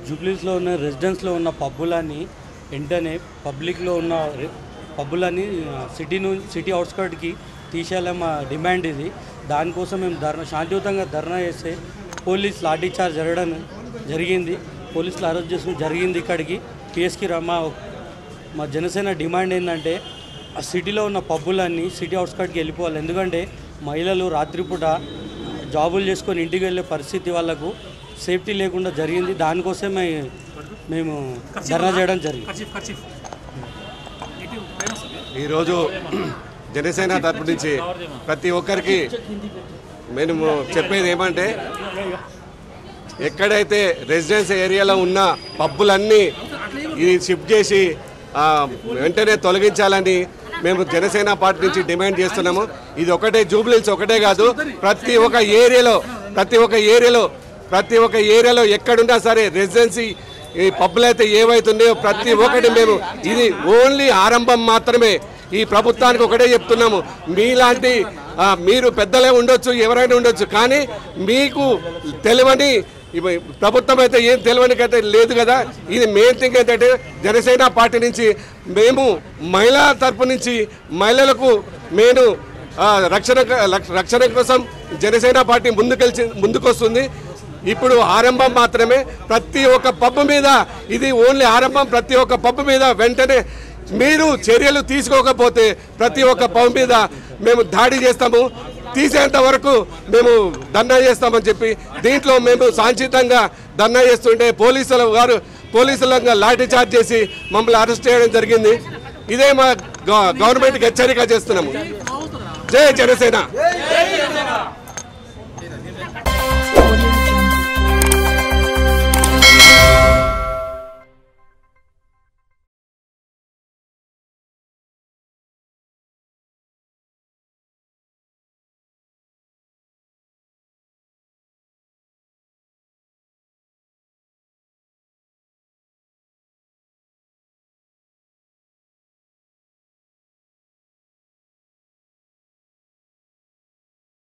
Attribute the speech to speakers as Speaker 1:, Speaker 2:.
Speaker 1: జూబ్లీస్లో ఉన్న రెసిడెన్స్లో ఉన్న పబ్బులని వెంటనే పబ్లిక్లో ఉన్న రె- పబ్బులని ఆ, సిటీ ను సిటీ అవుట్స్కర్ట్కి తీసేయాలని మా డిమాండ్ ఇది దానికోసం మేము ధర్నా శాంతియుతంగా ధర్నా చేస్తే పోలీస్ లాఠీ చార్జ్ జరగడం జరిగింది పోలీసులు అరెస్ట్ చేసుకుని జరిగింది ఇక్కడికి పిఎస్కి రమ్మా మా జనసేన డిమాండ్ ఏంటంటే ఆ సిటీలో ఉన్న పబ్బులన్నీ సిటీ అవుట్స్కట్కి వెళ్ళిపోవాలి ఎందుకంటే మహిళలు రాత్రిపూట జాబులు చేసుకొని ఇంటికి వెళ్ళే పరిస్థితి వాళ్ళకు సేఫ్టీ లేకుండా జరిగింది దానికోసమే మేము ధర్నా చేయడం జరిగింది
Speaker 2: ఖర్చీఫ్ ఖర్చీఫ్ ఇటు పైన వస్తుంది.
Speaker 3: ఈరోజు జనసేన తరపు నుంచి ప్రతి ఒక్కరికి మేము చెప్పేది ఏమంటే ఎక్కడైతే రెసిడెన్స్ ఏరియాలో ఉన్న పబ్బులన్నీ ఇది షిఫ్ట్ చేసి ఆ, వెంటనే తొలగించాలని మేము జనసేన పార్టీ నుంచి డిమాండ్ చేస్తున్నాము ఇది ఒకటే జూబ్లీస్ ఒకటే కాదు ప్రతి ఒక్క ఏరియాలో ప్రతి ఒక్క ఏరియాలో ప్రతి ఒక్క ఏరియాలో ఎక్కడున్నా సరే రెసిడెన్సీ ఈ పబ్బులు అయితే ఏవైతున్నాయో ప్రతి ఒక్కటి మేము ఇది ఓన్లీ ఆరంభం మాత్రమే ఈ ప్రభుత్వానికి ఒకటే చెప్తున్నాము మీలాంటి ఆ, మీరు పెద్దలే ఉండొచ్చు ఎవరైనా ఉండొచ్చు కానీ మీకు తెలియని ఇవ- ప్రభుత్వం అయితే ఏం తెలియనికైతే లేదు కదా ఇది మెయిన్ థింగ్ ఏంటంటే జనసేన పార్టీ నుంచి మేము మహిళా తరపు నుంచి మహిళలకు నేను ఆ, రక్షణ లక్ష- రక్షణ కోసం జనసేన పార్టీ ముందుకెళ్ళి ముందుకొస్తుంది ఇప్పుడు ఆరంభం మాత్రమే ప్రతి ఒక్క పబ్బు మీద ఇది ఓన్లీ ఆరంభం ప్రతి ఒక్క పబ్బు మీద వెంటనే మీరు చర్యలు తీసుకోకపోతే ప్రతి ఒక్క పబ్బు మీద మేము దాడి చేస్తాము తీసేంత వరకు మేము ధర్నా చేస్తామని చెప్పి దీంట్లో మేము శాంతియుతంగా ధర్నా చేస్తుంటే పోలీసుల వారు పోలీసులంగా లాఠీ చార్జ్ చేసి మమ్మల్ని అరెస్ట్ చేయడం జరిగింది ఇదే మా గవ- గవర్నమెంట్కి హెచ్చరిక చేస్తున్నాము జై జనసేన